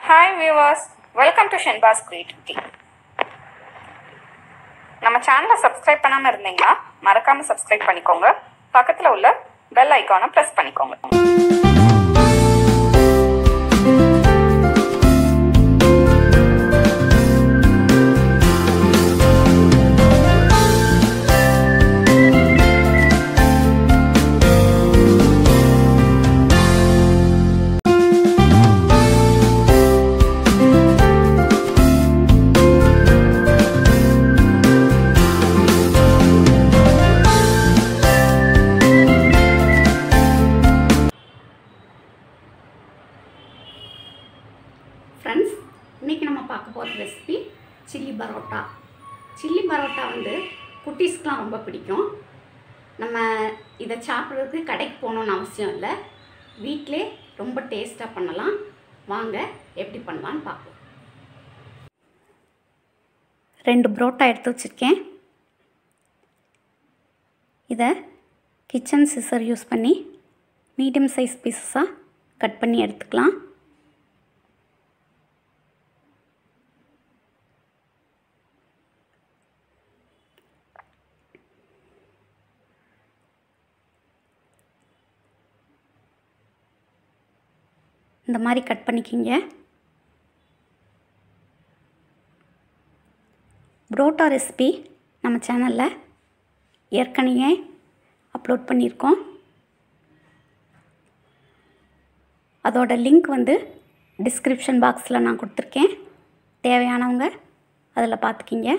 hi viewers welcome to ஷென்பாஸ் creativity நம்ம சேனலை சப்ஸ்கிரைப் பண்ணாமல் இருந்தீங்கன்னா மறக்காமல் சப்ஸ்கிரைப் பண்ணிக்கோங்க பக்கத்தில் உள்ள பெல் ஐக்கானை ப்ரெஸ் பண்ணிக்கோங்க ஃப்ரெண்ட்ஸ் இன்றைக்கி நம்ம பார்க்க போகிற recipe chilli parotta chilli parotta வந்து குட்டீஸ்க்கெலாம் ரொம்ப பிடிக்கும் நம்ம இதை சாப்பிட்றதுக்கு கடைக்கு போகணுன்னு அவசியம் இல்லை வீட்டிலே ரொம்ப டேஸ்ட்டாக பண்ணலாம் வாங்க எப்படி பண்ணலான்னு பார்ப்போம் ரெண்டு புரோட்டா எடுத்து வச்சுருக்கேன் இதை கிச்சன் சிசர் யூஸ் பண்ணி மீடியம் சைஸ் பீசஸாக கட் பண்ணி எடுத்துக்கலாம் இந்த மாதிரி கட் பண்ணிக்கிங்க புரோட்டா ரெசிபி நம்ம சேனலில் ஏற்கனவே அப்லோட் பண்ணியிருக்கோம் அதோட லிங்க் வந்து டிஸ்கிரிப்ஷன் பாக்ஸில் நான் கொடுத்துருக்கேன் தேவையானவங்க அதில் பார்த்துக்கிங்க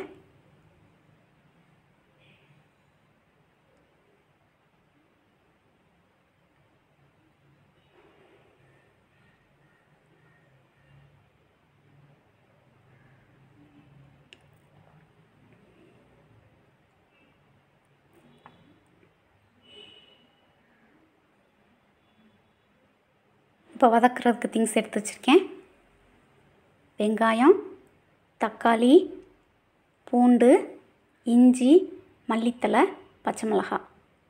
இப்போ வதக்குறதுக்கு திங்ஸ் எடுத்து வச்சுருக்கேன் வெங்காயம் தக்காளி பூண்டு இஞ்சி மல்லித்தலை பச்சை மிளகாய்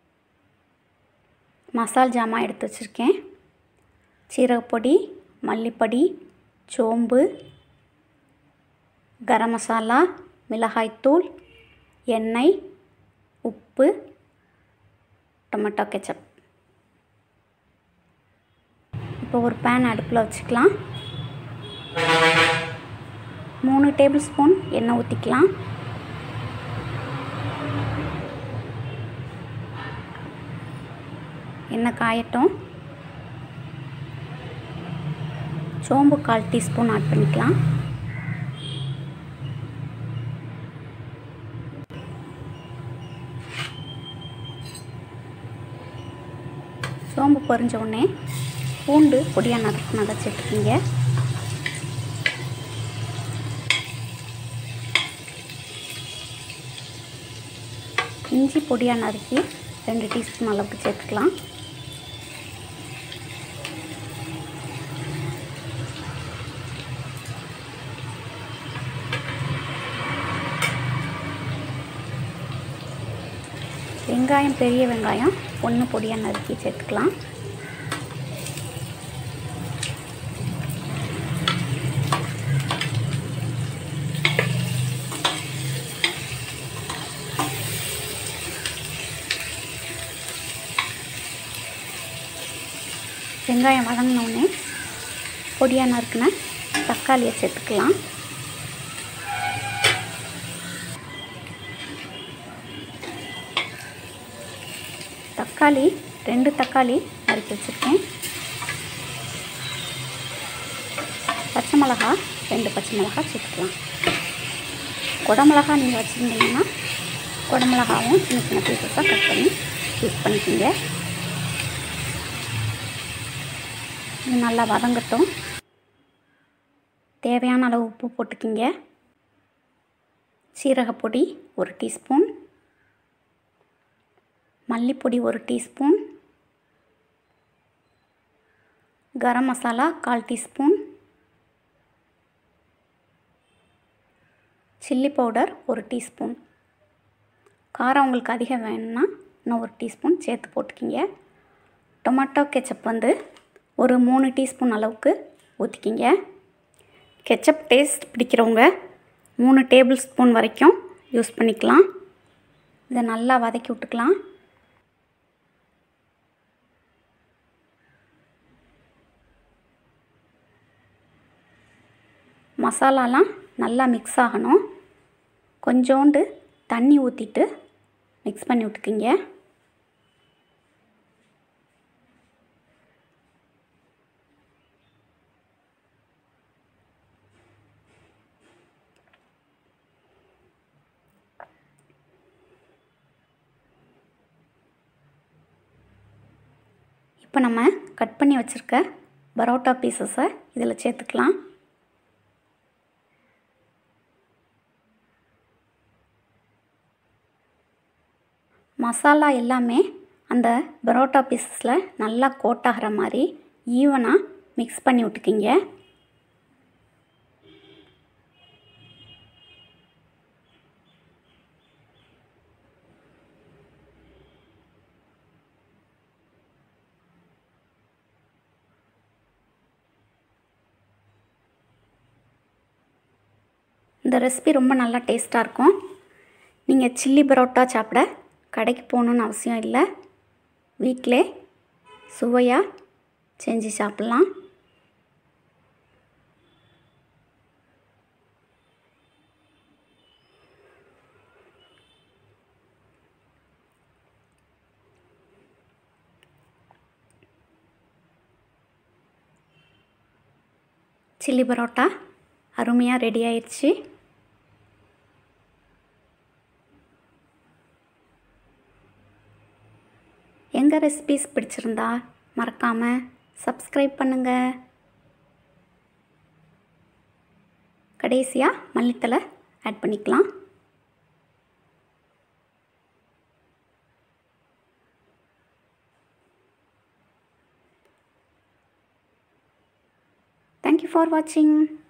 மசால் ஜாமான் எடுத்து வச்சுருக்கேன் சீரகப்பொடி மல்லிப்பொடி சோம்பு கரம் மசாலா மிளகாய்த்தூள் எண்ணெய் உப்பு டொமேட்டோ கெச்சப் இப்போ ஒரு பேன் அடுப்பில் வச்சுக்கலாம் மூணு டேபிள் ஸ்பூன் எண்ணெய் ஊற்றிக்கலாம் எண்ணெய் காயட்டும் சோம்பு கால் டீஸ்பூன் ஆட் பண்ணிக்கலாம் சோம்பு பொரிஞ்ச உடனே பூண்டு பொடியாக நறுக்குனதை சேர்த்துக்கிங்க இஞ்சி பொடியாக நறுக்கி ரெண்டு டீஸ்பூன் அளவுக்கு சேர்த்துக்கலாம் வெங்காயம் பெரிய வெங்காயம் ஒன்று பொடியாக நறுக்கி சேர்த்துக்கலாம் வெங்காயம் வதங்கினோடனே பொடியாக நறுக்கின தக்காளியை சேர்த்துக்கலாம் தக்காளி ரெண்டு தக்காளி நறுக்கி வச்சுருக்கேன் பச்சை மிளகா ரெண்டு பச்சை மிளகா சேர்த்துக்கலாம் குடமிளகா நீங்கள் வச்சுருந்தீங்கன்னா குடமிளகாவும் சின்ன சின்ன பீசஸாக கட் பண்ணி யூஸ் பண்ணிக்கோங்க இது நல்லா வதங்கட்டும் தேவையான அளவு உப்பு போட்டுக்கிங்க சீரகப்பொடி ஒரு டீஸ்பூன் மல்லிப்பொடி ஒரு டீஸ்பூன் கரம் மசாலா கால் டீஸ்பூன் சில்லி பவுடர் ஒரு டீஸ்பூன் காரம் உங்களுக்கு அதிகம் வேணும்னா இன்னும் ஒரு டீஸ்பூன் சேர்த்து போட்டுக்கிங்க டொமேட்டோ கெச்சப் வந்து ஒரு மூணு டீஸ்பூன் அளவுக்கு ஊற்றிக்கிங்க கெச்சப் டேஸ்ட் பிடிக்கிறவங்க மூணு டேபிள் ஸ்பூன் வரைக்கும் யூஸ் பண்ணிக்கலாம் இதை நல்லா வதக்கி விட்டுக்கலாம் மசாலாலாம் நல்லா மிக்ஸ் ஆகணும் கொஞ்சோண்டு தண்ணி ஊற்றிட்டு மிக்ஸ் பண்ணி விட்டுக்கிங்க இப்போ நம்ம கட் பண்ணி வச்சுருக்க பரோட்டா பீசஸை இதில் சேர்த்துக்கலாம் மசாலா எல்லாமே அந்த பரோட்டா பீசஸில் நல்லா கோட் ஆகிற மாதிரி ஈவனாக மிக்ஸ் பண்ணி விட்டுக்கிங்க இந்த ரெசிபி ரொம்ப நல்லா டேஸ்ட்டாக இருக்கும் நீங்கள் சில்லி பரோட்டா சாப்பிட கடைக்கு போகணுன்னு அவசியம் இல்லை வீட்டிலே சுவையாக செஞ்சு சாப்பிட்லாம் சில்லி பரோட்டா அருமையாக ரெடி ஆயிடுச்சு எங்கள் ரெசிபீஸ் பிடிச்சிருந்தா மறக்காமல் சப்ஸ்கிரைப் பண்ணுங்கள் கடைசியாக மல்லித்தலை ஆட் பண்ணிக்கலாம் தேங்க்யூ ஃபார் வாட்சிங்